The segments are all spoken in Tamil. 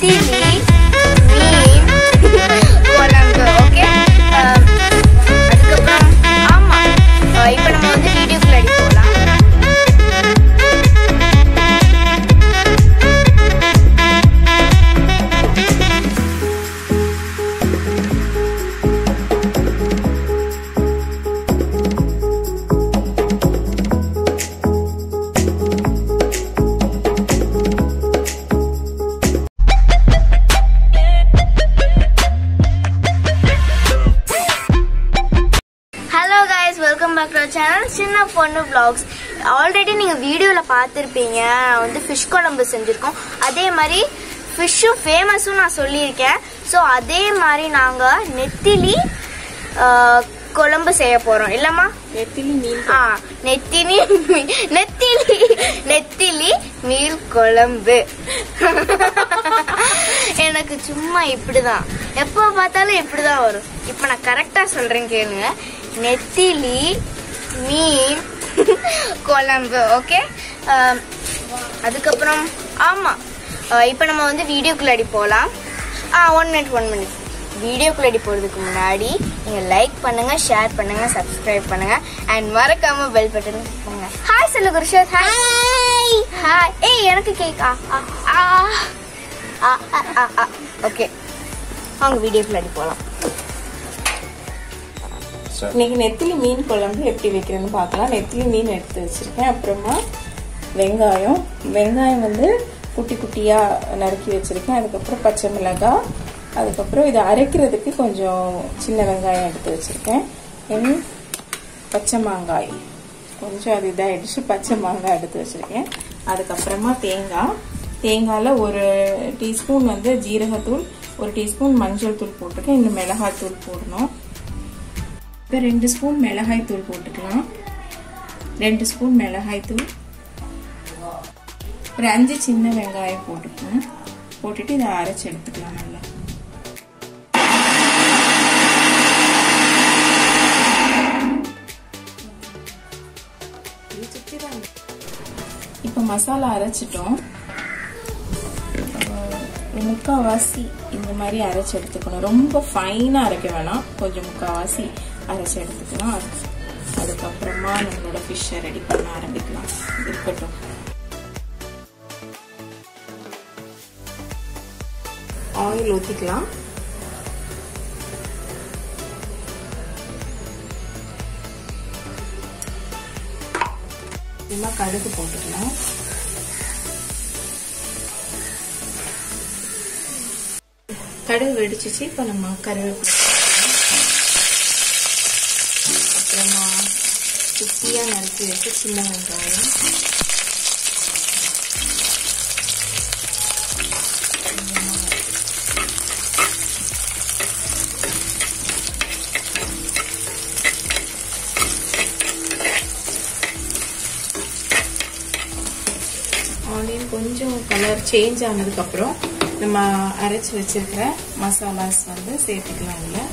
நெத்திலி மீன் குழம்பு ஓகே அதுக்கப்புறம் ஆமா இப்போ நம்ம வந்து வீடியோக்குள்ள அடி போகலாம் hello guys welcome back to channel Chinna Ponnu vlogs already நீங்கள் வீடியோவில் பார்த்துருப்பீங்க வந்து ஃபிஷ் குழம்பு செஞ்சுருக்கோம் அதே மாதிரி ஃபிஷ்ஷும் ஃபேமஸும் நான் சொல்லியிருக்கேன் ஸோ அதே மாதிரி நாங்கள் நெத்திலி ஆ, குழம்பு செய்ய போகிறோம் இல்லைம்மா நெத்திலி மீன் ஆ நெத்திலி மீ- நெத்திலி நெத்திலி மீன் குழம்பு எனக்கு சும்மா இப்படிதான் எப்போ பார்த்தாலும் இப்படிதான் வரும் இப்போ நான் கரெக்டா சொல்றேன் கேளுங்க நெத்திலி மீன் குழம்பு ஓகே அதுக்கப்புறம் ஆமா இப்போ நம்ம வந்து வீடியோக்குள்ளாடி போகலாம் ஆ ஒன் மினிட் ஒன் மினிட் வீடியோக்குள்ளாடி போகிறதுக்கு முன்னாடி நீங்கள் லைக் பண்ணுங்க ஷேர் பண்ணுங்க சப்ஸ்கிரைப் பண்ணுங்க அண்ட் மறக்காம பெல் பட்டன் பண்ணுங்க ஹாய் சொல்லு குருஷத் ஹாய் ஹாய் ஏய் எனக்கு கேக் ஆ ஆ ஆ ஓகே அவங்க வீடியோக்குள்ளாடி போகலாம் இன்னைக்கு நெத்திலி மீன் குழம்பு எப்படி வைக்கிறேன்னு பார்க்கலாம் நெத்திலி மீன் எடுத்து வச்சிருக்கேன் அப்புறமா வெங்காயம் வெங்காயம் வந்து குட்டி குட்டியா நறுக்கி வச்சிருக்கேன் அதுக்கப்புறம் பச்சை மிளகாய் அதுக்கப்புறம் இதை அரைக்கிறதுக்கு கொஞ்சம் சின்ன வெங்காயம் எடுத்து வச்சிருக்கேன் இனி பச்சை மாங்காய் கொஞ்சம் அது இதாகிடுச்சு பச்சை மாங்காய் எடுத்து வச்சிருக்கேன் அதுக்கப்புறமா தேங்காய் தேங்காயில் ஒரு டீஸ்பூன் வந்து ஜீரகத்தூள் ஒரு டீஸ்பூன் மஞ்சள் தூள் போட்டிருக்கேன் இன்னும் மிளகாய் தூள் போடணும் இப்போ ரெண்டு ஸ்பூன் மிளகாய் தூள் போட்டுக்கலாம் ரெண்டு ஸ்பூன் மிளகாய் தூள் ஒரு அஞ்சு சின்ன வெங்காயம் போட்டுக்கணும் போட்டுட்டு இதை அரைச்சி எடுத்துக்கலாம் நல்லா இப்போ மசாலா அரைச்சிட்டோம் ஒரு முக்கால்வாசி இந்த மாதிரி அரைச்சி எடுத்துக்கணும் ரொம்ப ஃபைனாக அரைக்க வேணாம் கொஞ்சம் முக்கால்வாசி அரைச்சி எடுத்துக்கலாம் அதுக்கப்புறமா நம்மளோட ஃபிஷ்ஷை ரெடி பண்ண ஆரம்பிக்கலாம் இருக்கட்டும் ஆயில் ஊற்றிக்கலாம் சும்மா கடுகு போட்டுக்கலாம் கடுகு வெடிச்சிச்சு இப்போ நம்ம கருவேப்பிலை அப்புறமா குட்டியாக நறுக்கி வச்சு சின்ன வெங்காயம் ஆனியன் கொஞ்சம் கலர் சேஞ்ச் ஆனதுக்கப்புறம் நம்ம அரைச்சி வச்சிருக்கிற மசாலாஸ் வந்து சேர்த்துக்கலாம் இதில்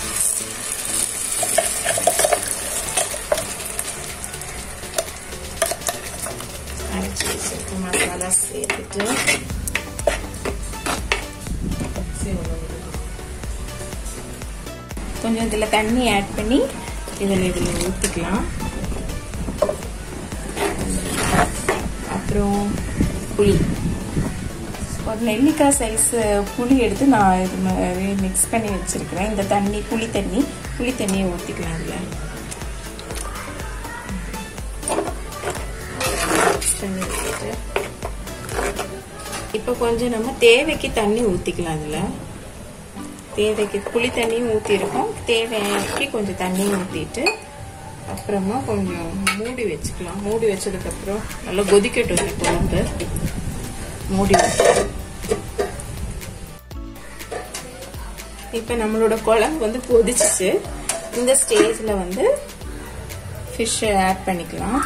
அரைச்சி வச்சிருக்க மசாலாஸ் சேர்த்துட்டு கொஞ்சம் இதில் தண்ணி ஆட் பண்ணி இதில் இதில் ஊற்றிக்கலாம் அப்புறம் புளி ஒரு நெல்லிக்காய் சைஸ் புளி எடுத்து நான் இது மாதிரி மிக்ஸ் பண்ணி வச்சிருக்கிறேன் இந்த தண்ணி புளி தண்ணி புளி தண்ணியை ஊற்றிக்கலாம் இதில் பண்ணி வச்சுட்டு இப்போ கொஞ்சம் நம்ம தேவைக்கு தண்ணி ஊற்றிக்கலாம் அதில் தேவைக்கு புளி தண்ணியும் ஊற்றிருக்கோம் தேவைக்கு கொஞ்சம் தண்ணியும் ஊற்றிட்டு அப்புறமா கொஞ்சம் மூடி வச்சுக்கலாம் மூடி வச்சதுக்கப்புறம் நல்லா கொதிக்கட்டும் இந்த குழம்பு மூடி இப்போ நம்மளோட குழம்பு வந்து கொதிச்சிச்சு இந்த ஸ்டேஜில் வந்து ஃபிஷ்ஷை ஆட் பண்ணிக்கலாம்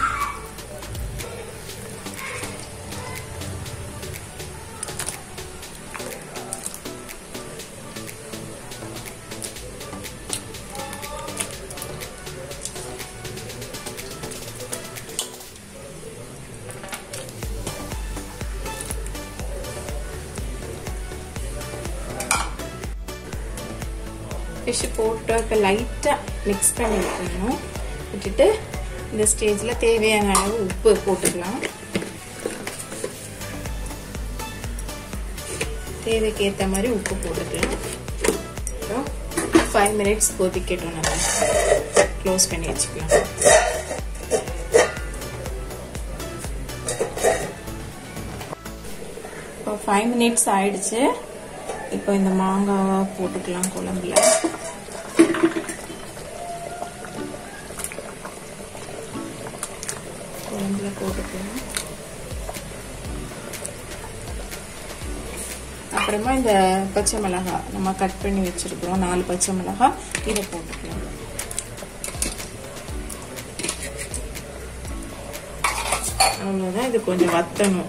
ஃபிஷ் போட்டு இப்போ லைட்டாக மிக்ஸ் பண்ணி விட்டுணும் விட்டுட்டு இந்த ஸ்டேஜில் தேவையான அளவு உப்பு போட்டுக்கலாம் தேவைக்கு ஏற்ற மாதிரி உப்பு போட்டுக்கலாம் அப்புறம் ஃபைவ் மினிட்ஸ் கொதிக்கட்டும் நல்லா க்ளோஸ் பண்ணி வச்சுக்கலாம் இப்போ ஃபைவ் மினிட்ஸ் ஆயிடுச்சு இப்போ இந்த மாங்காவை போட்டுக்கலாம் குழம்புல குழம்புல போட்டுக்கலாம் அப்புறமா இந்த பச்சை மிளகாய் நம்ம கட் பண்ணி வச்சிருக்கிறோம் நாலு பச்சை மிளகாய் இதை போட்டுக்கலாம் அவ்வளோதான் இது கொஞ்சம் வத்தணும்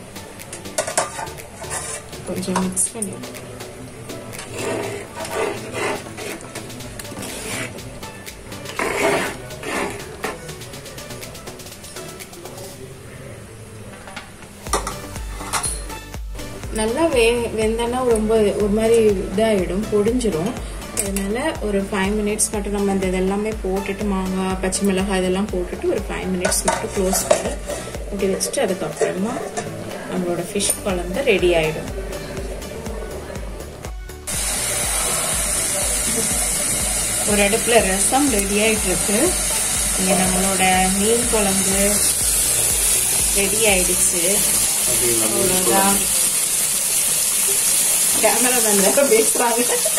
கொஞ்சம் மிக்ஸ் பண்ணி நல்லா வே வெந்தனா ரொம்ப ஒரு மாதிரி இதாகிடும் பொடிஞ்சிரும் அதனால ஒரு ஃபைவ் மினிட்ஸ் மட்டும் நம்ம இந்த இதெல்லாமே போட்டுட்டு மாங்காய் பச்சை மிளகாய் இதெல்லாம் போட்டுட்டு ஒரு ஃபைவ் மினிட்ஸ் மட்டும் க்ளோஸ் பண்ணி இப்படி வச்சுட்டு அதுக்கப்புறமா நம்மளோட ஃபிஷ் குழம்பு ரெடி ஆயிடும் ஒரு அடுப்புல ரசம் ரெடி ஆயிட்டு இருக்கு இங்க நம்மளோட மீன் குழம்பு ரெடி ஆயிடுச்சு அவ்வளவுதான் கேமராமேன் வேற பேசுறாங்க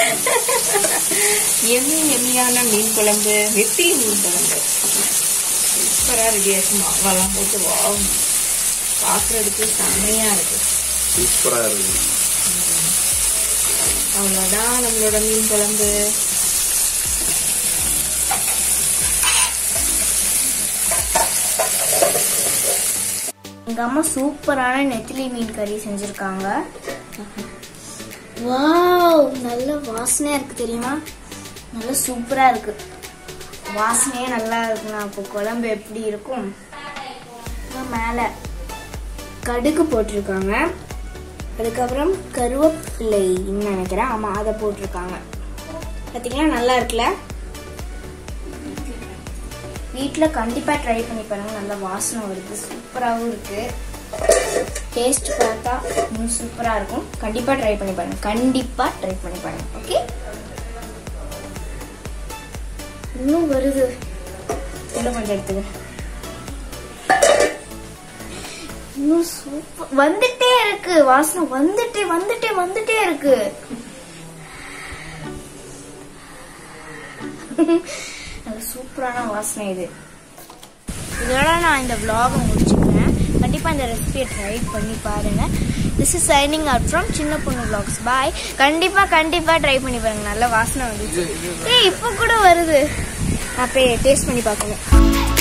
எம்மி எம்மியான மீன் குழம்பு வெட்டி மீன் குழம்பு சூப்பரா ரெடி ஆயிடுச்சு மாங்காலாம் போட்டு வா பாக்குறதுக்கு செம்மையா இருக்கு சூப்பரா இருக்கு அவ்வளோதான் நம்மளோட மீன் குழம்பு எங்க அம்மா சூப்பரான நெத்திலி மீன் கறி செஞ்சிருக்காங்க வாவ் நல்ல வாசனையா இருக்கு தெரியுமா நல்ல சூப்பரா இருக்கு வாசனையே நல்லா இருக்குண்ணா அப்போ குழம்பு எப்படி இருக்கும் இங்க மேல கடுகு போட்டிருக்காங்க அதுக்கப்புறம் கருவேப்பிலைன்னு நினைக்கிறேன் ஆமா அதை போட்டிருக்காங்க பார்த்தீங்களா நல்லா இருக்குல்ல வீட்டில் கண்டிப்பாக ட்ரை பண்ணி பாருங்க நல்ல வாசனை வருது சூப்பராகவும் இருக்கு டேஸ்ட் பார்த்தா இன்னும் சூப்பராக இருக்கும் கண்டிப்பாக ட்ரை பண்ணி பாருங்க கண்டிப்பாக ட்ரை பண்ணி பாருங்க ஓகே இன்னும் வருது இன்னும் கொஞ்சம் எடுத்துக்க இன்னும் சூப்பர் வந்துட்டே இருக்கு வாசனை வந்துட்டே வந்துட்டே வந்துட்டே இருக்கு நல்ல சூப்பரான வாசனை இது இதோட நான் இந்த vlog-அ முடிச்சுக்கிறேன் கண்டிப்பாக இந்த ரெசிபியை ட்ரை பண்ணி பாருங்க this is signing out from Chinna Ponnu vlogs பாய் கண்டிப்பாக கண்டிப்பாக ட்ரை பண்ணி பாருங்க நல்ல வாசனை வந்துச்சு ஏய் இப்போ கூட வருது நான் போய் டேஸ்ட் பண்ணி பார்க்கணும்